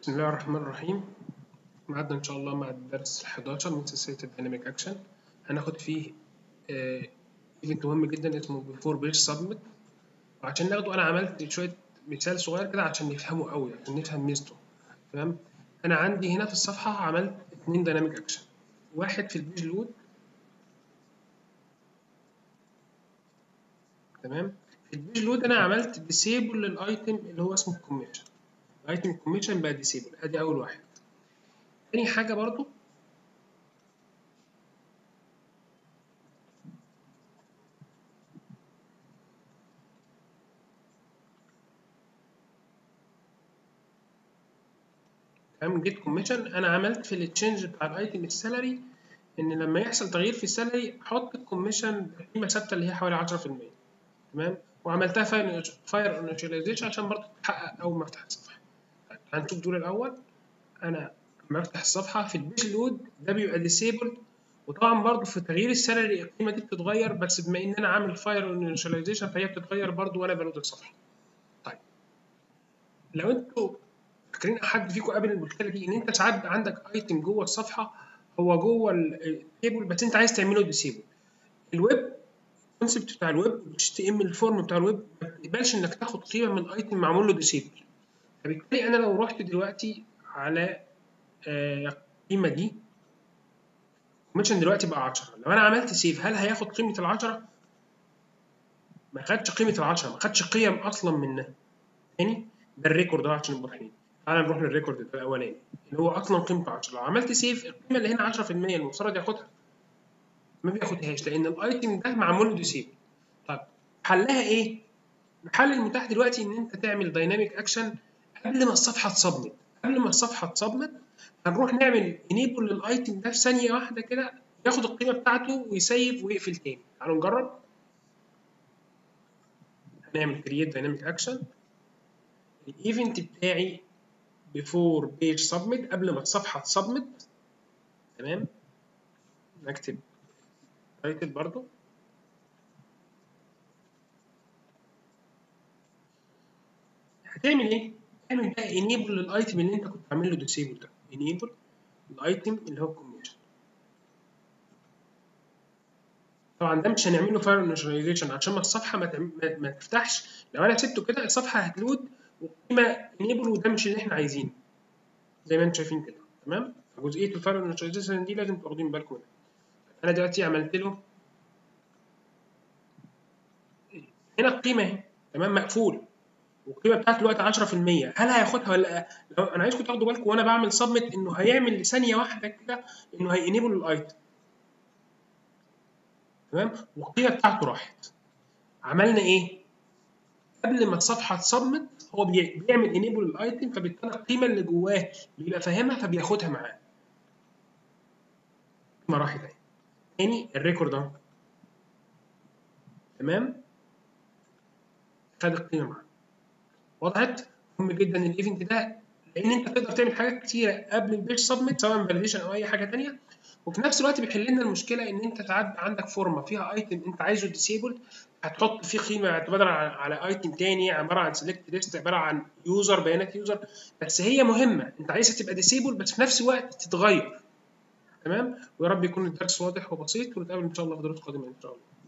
بسم الله الرحمن الرحيم معادنا إن شاء الله مع الدرس ال 11 من سلسلة الديناميك أكشن هناخد فيه ايفنت مهم جدا اسمه بيفور بيج سبميت وعشان ناخده أنا عملت شوية مثال صغير كده عشان نفهمه قوي عشان نفهم ميزته تمام أنا عندي هنا في الصفحة عملت اتنين ديناميك أكشن واحد في البيج لود تمام في البيج لود أنا عملت ديسيبل للأيتم اللي هو اسمه الكوميشن الايتم الكوميشن بقى ديسيبل ادي اول واحد تاني حاجه برضو تمام جيت كوميشن انا عملت في التشينج بتاع الايتم السالري ان لما يحصل تغيير في السالري احط الكوميشن قيمه ثابته اللي هي حوالي 10% تمام وعملتها فاير فاير انيشاليزيشن عشان برضه تتحقق اول ما افتح الصفحه هنشوف دول الاول انا لما افتح الصفحه في البيج لود ده بيبقى ديسيبل وطبعا برضو في تغيير السالري القيمه دي بتتغير بس بما ان انا عامل فاير انيشاليزيشن فهي بتتغير برضو وانا بلود الصفحه طيب لو انتوا فاكرين حد فيكم قابل المشكله دي ان انت ساعات عندك ايتم جوه الصفحه هو جوه التيبل بس انت عايز تعمله ديسيبل الويب الكونسيبت بتاع الويب الاتش تي ام الفورم بتاع الويب ما بتقبلش انك تاخد قيمه من ايتم معمول له ديسيبل فبالتالي انا لو رحت دلوقتي على القيمه دي الكوميشن دلوقتي بقى 10 لو انا عملت سيف هل هياخد قيمه ال 10 ما خدش قيمه ال 10 ما خدش قيم اصلا منها تاني ده الريكورد اهو عشان نبقى فاهمين تعالى نروح للريكورد ده الاولاني اللي هو اصلا قيمته 10 لو عملت سيف القيمه اللي هنا 10% المفترض ياخدها ما بياخدهاش لان الايتم ده معمول له ديسيبل طب حلها ايه؟ الحل المتاح دلوقتي ان انت تعمل دايناميك اكشن قبل ما الصفحه تصمت قبل ما الصفحه تصمت هنروح نعمل انيبل للايتم ده في ثانيه واحده كده ياخد القيمه بتاعته ويسيف ويقفل تاني تعالوا نجرب هنعمل كرييت دايناميك اكشن الايفنت بتاعي بيفور بيج سبميت قبل ما الصفحه تصمت تمام نكتب تايتل برضو هتعمل ايه؟ تعمل بقى انيبل للايتم اللي انت كنت عامل له ديسيبل ده انيبل الايتم اللي هو الكوميشن طبعا ده مش هنعمل له فاير انيشاليزيشن عشان ما الصفحه ما, تعم... ما, ما تفتحش لو انا سبته كده الصفحه هتلود والقيمه انيبل وده مش اللي احنا عايزينه زي ما انتم شايفين كده تمام جزئيه الفاير انيشاليزيشن دي لازم تبقوا واخدين بالكم منها انا دلوقتي عملت له هنا القيمه اهي تمام مقفول والقيمه بتاعته دلوقتي 10% هل هياخدها ولا لا؟ لو انا عايزكم تاخدوا بالكم وانا بعمل سبميت انه هيعمل ثانيه واحده كده انه هينيبل الايتم تمام والقيمه بتاعته راحت عملنا ايه؟ قبل ما الصفحه تصمت هو بيعمل انيبل الايتم فبالتالي القيمه اللي جواه بيبقى فاهمها فبياخدها معاه القيمه راحت اهي تاني الريكورد اهو تمام خد القيمه معاه وضحت مهم جدا الايفنت ده لان انت تقدر تعمل حاجات كتيره قبل البيج سبميت سواء فاليديشن او اي حاجه ثانيه وفي نفس الوقت بيحل لنا المشكله ان انت ساعات عندك فورمه فيها ايتم انت عايزه ديسيبل هتحط فيه قيمه اعتبارا على ايتم تاني عباره عن سيلكت ليست عباره عن يوزر بيانات يوزر بس هي مهمه انت عايزها تبقى ديسيبل بس في نفس الوقت تتغير تمام ويا رب يكون الدرس واضح وبسيط ونتقابل ان شاء الله في دروس قادمه ان شاء الله